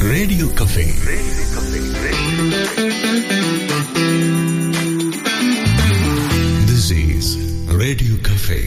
radio cafe this is radio cafe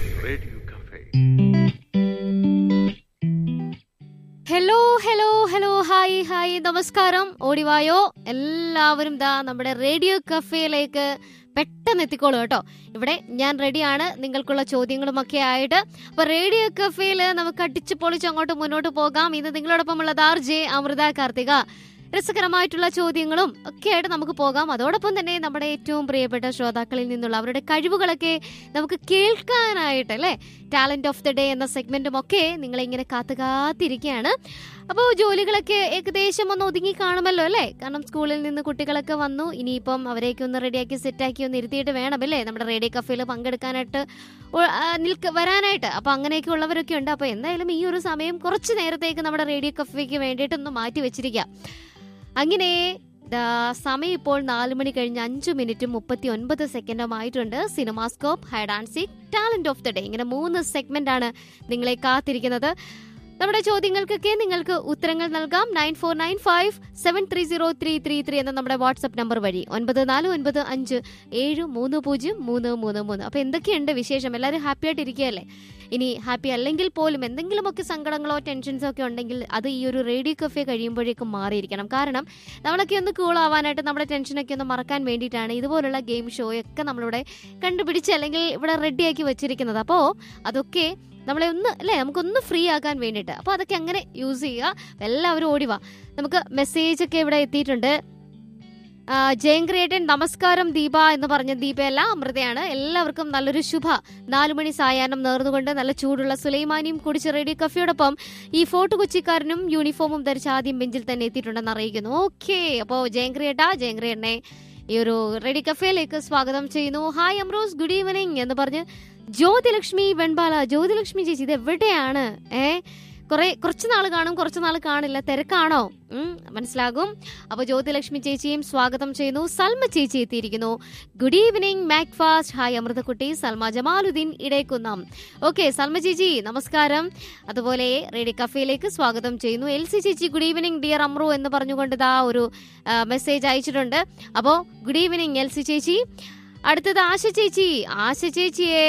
hello hello hello hi hi നമസ്കാരം ഓടിവായോ എല്ലാവരും ദാ നമ്മുടെ റേഡിയോ കഫേയിലേക്ക് പെട്ടെന്ന് എത്തിക്കോളൂ കേട്ടോ ഇവിടെ ഞാൻ റെഡിയാണ് നിങ്ങൾക്കുള്ള ചോദ്യങ്ങളുമൊക്കെ ആയിട്ട് അപ്പൊ റേഡിയോ കഫേയിൽ നമുക്ക് അടിച്ചു പൊളിച്ച് അങ്ങോട്ട് മുന്നോട്ട് പോകാം ഇന്ന് നിങ്ങളോടൊപ്പം ഉള്ളത് ആർ ജെ അമൃത കാർത്തിക രസകരമായിട്ടുള്ള ചോദ്യങ്ങളും ഒക്കെ ആയിട്ട് നമുക്ക് പോകാം അതോടൊപ്പം തന്നെ നമ്മുടെ ഏറ്റവും പ്രിയപ്പെട്ട ശ്രോതാക്കളിൽ നിന്നുള്ള അവരുടെ കഴിവുകളൊക്കെ നമുക്ക് കേൾക്കാനായിട്ട് അല്ലേ ടാലന്റ് ഓഫ് ദി ഡേ എന്ന സെഗ്മെന്റും ഒക്കെ നിങ്ങളെ ഇങ്ങനെ കാത്തു കാത്തിരിക്കുകയാണ് അപ്പോൾ ജോലികളൊക്കെ ഏകദേശം ഒന്ന് ഒതുങ്ങി കാണുമല്ലോ അല്ലേ കാരണം സ്കൂളിൽ നിന്ന് കുട്ടികളൊക്കെ വന്നു ഇനിയിപ്പം അവരെയൊക്കെ ഒന്ന് റെഡിയാക്കി സെറ്റാക്കി ഒന്ന് ഇരുത്തിയിട്ട് വേണമല്ലേ നമ്മുടെ റേഡിയോ കഫേയിൽ പങ്കെടുക്കാനായിട്ട് ഉ- ആ, നിൽക്ക വരാനായിട്ട് അപ്പോൾ അങ്ങനെയൊക്കെ ഉള്ളവരൊക്കെ ഉണ്ട് അപ്പോൾ എന്തായാലും ഈ ഒരു സമയം കുറച്ച് നേരത്തേക്ക് നമ്മുടെ റേഡിയോ കഫേക്ക് വേണ്ടിയിട്ടൊന്ന് മാറ്റി വെച്ചിരിക്കുക അങ്ങനെ ദാ സമയം ഇപ്പോൾ നാല് മണി കഴിഞ്ഞ് അഞ്ചു മിനിറ്റും മുപ്പത്തി ഒൻപത് സെക്കൻഡും ആയിട്ടുണ്ട് cinemascope hide and seek talent of the day ഇങ്ങനെ മൂന്ന് സെഗ്മെന്റ് ആണ് നിങ്ങളെ കാത്തിരിക്കുന്നത് നമ്മുടെ ചോദ്യങ്ങൾക്കൊക്കെ നിങ്ങൾക്ക് ഉത്തരങ്ങൾ നൽകാം nine four nine five seven three zero three three three എന്ന നമ്മുടെ വാട്സ്ആപ്പ് നമ്പർ വഴി ഒൻപത് നാല് ഒൻപത് അഞ്ച് ഏഴ് മൂന്ന് പൂജ്യം മൂന്ന് മൂന്ന് മൂന്ന് അപ്പൊ എന്തൊക്കെയുണ്ട് വിശേഷം എല്ലാവരും ഹാപ്പി ആയിട്ട് ഇരിക്കുകയല്ലേ ഇനി ഹാപ്പി അല്ലെങ്കിൽ പോലും എന്തെങ്കിലുമൊക്കെ സങ്കടങ്ങളോ ടെൻഷൻസോ ഒക്കെ ഉണ്ടെങ്കിൽ അത് ഈ ഒരു റേഡിയോ കഫേ കഴിയുമ്പോഴേക്കും മാറിയിരിക്കണം കാരണം നമ്മളൊക്കെ ഒന്ന് കൂൾ ആവാനായിട്ട് നമ്മുടെ ടെൻഷനൊക്കെ ഒന്ന് മറക്കാൻ വേണ്ടിയിട്ടാണ് ഇതുപോലുള്ള ഗെയിം ഷോയൊക്കെ നമ്മളിവിടെ കണ്ടുപിടിച്ച് അല്ലെങ്കിൽ ഇവിടെ റെഡിയാക്കി വെച്ചിരിക്കുന്നത് അപ്പോൾ അതൊക്കെ നമ്മളെ ഒന്ന് അല്ലേ നമുക്കൊന്ന് ഫ്രീ ആക്കാൻ വേണ്ടിയിട്ട് അപ്പോൾ അതൊക്കെ അങ്ങനെ യൂസ് ചെയ്യുക എല്ലാവരും ഓടിവാ നമുക്ക് മെസ്സേജ് ഒക്കെ ഇവിടെ എത്തിയിട്ടുണ്ട് ആ, ജയങ്ക്രിയേട്ടൻ നമസ്കാരം ദീപ എന്ന് പറഞ്ഞ ദീപയല്ല അമൃതയാണ് എല്ലാവർക്കും നല്ലൊരു ശുഭ നാലുമണി സായാഹ്നം നേർന്നുകൊണ്ട് നല്ല ചൂടുള്ള സുലൈമാനിയും കുടിച്ച് റേഡിയോ കഫിയോടൊപ്പം ഈ ഫോർട്ട് കൊച്ചിക്കാരനും യൂണിഫോമും ധരിച്ച് ആദ്യം ബെഞ്ചിൽ തന്നെ എത്തിയിട്ടുണ്ടെന്ന് അറിയിക്കുന്നു ഓക്കെ അപ്പോൾ ജയങ്ക്രിയേട്ട ജയങ്ക്രിയേട്ടനെ ഈ ഒരു റേഡിയോ കഫേയിലേക്ക് സ്വാഗതം ചെയ്യുന്നു ഹായ് അമ്രോസ് ഗുഡ് ഈവനിങ് എന്ന് പറഞ്ഞ് ജ്യോതിലക്ഷ്മി വെൺപാല ജ്യോതിലക്ഷ്മി ചേച്ചി ഇത് എവിടെയാണ് ഏ കുറെ കുറച്ച് നാൾ കാണും കുറച്ച് നാൾ കാണില്ല തിരക്കാണോ ഉം, മനസ്സിലാകും അപ്പൊ ജ്യോതിലക്ഷ്മി ചേച്ചിയും സ്വാഗതം ചെയ്യുന്നു സൽമ ചേച്ചി എത്തിയിരിക്കുന്നു good evening Mac Fast hi Amruthakkutty Salma Jamaluddin Edakkunnam okay Salma ചേച്ചി നമസ്കാരം അതുപോലെ റേഡിയോ കഫേയിലേക്ക് സ്വാഗതം ചെയ്യുന്നു എൽ സി ചേച്ചി ഗുഡ് ഈവനിങ് ഡിയർ അമ്രു എന്ന് പറഞ്ഞുകൊണ്ട് ഇതാ ഒരു മെസ്സേജ് അയച്ചിട്ടുണ്ട് അപ്പോൾ ഗുഡ് ഈവനിങ് എൽ സി ചേച്ചി അടുത്തത് ആശ ചേച്ചി ആശ ചേച്ചിയേ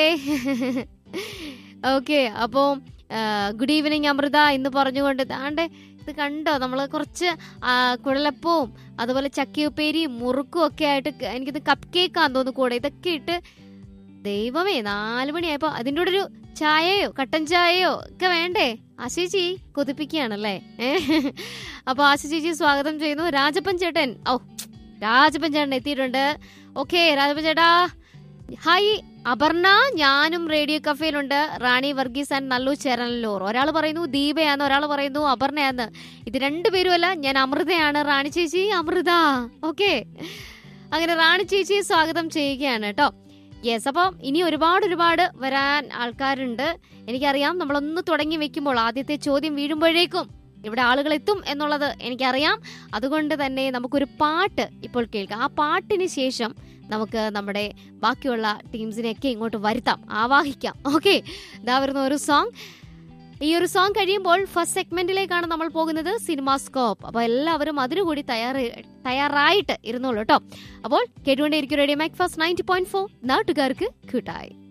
ഓക്കെ അപ്പോൾ ഗുഡ് ഈവനിങ് അമൃത എന്ന് പറഞ്ഞുകൊണ്ട് ദാണ്ടെ ഇത് കണ്ടോ നമ്മൾ കുറച്ച് ആ, കുഴലപ്പവും അതുപോലെ ചക്കിയുപ്പേരിയും മുറുക്കും ഒക്കെ ആയിട്ട് ക- എനിക്കിത് കപ്പ് കേക്കാന്ന് തോന്നുന്നു കൂടെ ഇതൊക്കെ ഇട്ട് ദൈവമേ നാല് മണിയായപ്പോ അതിൻ്റെ കൂടെ ഒരു ചായയോ കട്ടൻ ചായയോ ഒക്കെ വേണ്ടേ ആശേച്ചി കൊതിപ്പിക്കുകയാണല്ലേ ഏ അപ്പൊ ആശ ചേച്ചി സ്വാഗതം ചെയ്യുന്നു രാജപ്പൻ ചേട്ടൻ ഓ രാജപ്പൻ ചേട്ടൻ എത്തിയിട്ടുണ്ട് ഓക്കെ രാജപ്പൻ ചേട്ടാ ഹായ് അപർണ ഞാനും റേഡിയോ കഫേയിലുണ്ട് റാണി വർഗീസ് ആൻഡ് നല്ലു ചേരനല്ലൂർ ഒരാൾ പറയുന്നു ദീപയാന്ന് ഒരാൾ പറയുന്നു അപർണയാന്ന് ഇത് രണ്ടുപേരുമല്ല ഞാൻ അമൃതയാണ് റാണി ചേച്ചി അമൃത ഓക്കെ അങ്ങനെ റാണി ചേച്ചി സ്വാഗതം ചെയ്യുകയാണ് കേട്ടോ യെസ് അപ്പം ഇനി ഒരുപാട് ഒരുപാട് വരാൻ ആൾക്കാരുണ്ട് എനിക്കറിയാം നമ്മളൊന്ന് തുടങ്ങി വെക്കുമ്പോൾ ആദ്യത്തെ ചോദ്യം വീഴുമ്പോഴേക്കും ഇവിടെ ആളുകൾ എത്തും എന്നുള്ളത് എനിക്കറിയാം അതുകൊണ്ട് തന്നെ നമുക്കൊരു പാട്ട് ഇപ്പോൾ കേൾക്കാം ആ പാട്ടിന് ശേഷം നമുക്ക് നമ്മുടെ ബാക്കിയുള്ള ടീംസിനെയൊക്കെ ഇങ്ങോട്ട് വരുത്താം ആവാഹിക്കാം ഓക്കെ ഇതാ വരുന്ന ഒരു സോങ് ഈ ഒരു സോങ് കഴിയുമ്പോൾ ഫസ്റ്റ് സെഗ്മെന്റിലേക്കാണ് നമ്മൾ പോകുന്നത് സിനിമാസ്കോപ്പ് അപ്പോൾ എല്ലാവരും അതിനുകൂടി തയ്യാറ് തയ്യാറായിട്ട് ഇരുന്നോളൂ കേട്ടോ അപ്പോൾ കേട്ടുകൊണ്ടേയിരിക്കും radio Mac Fast ninety point four നാട്ടുകാർക്ക് കൂട്ടായി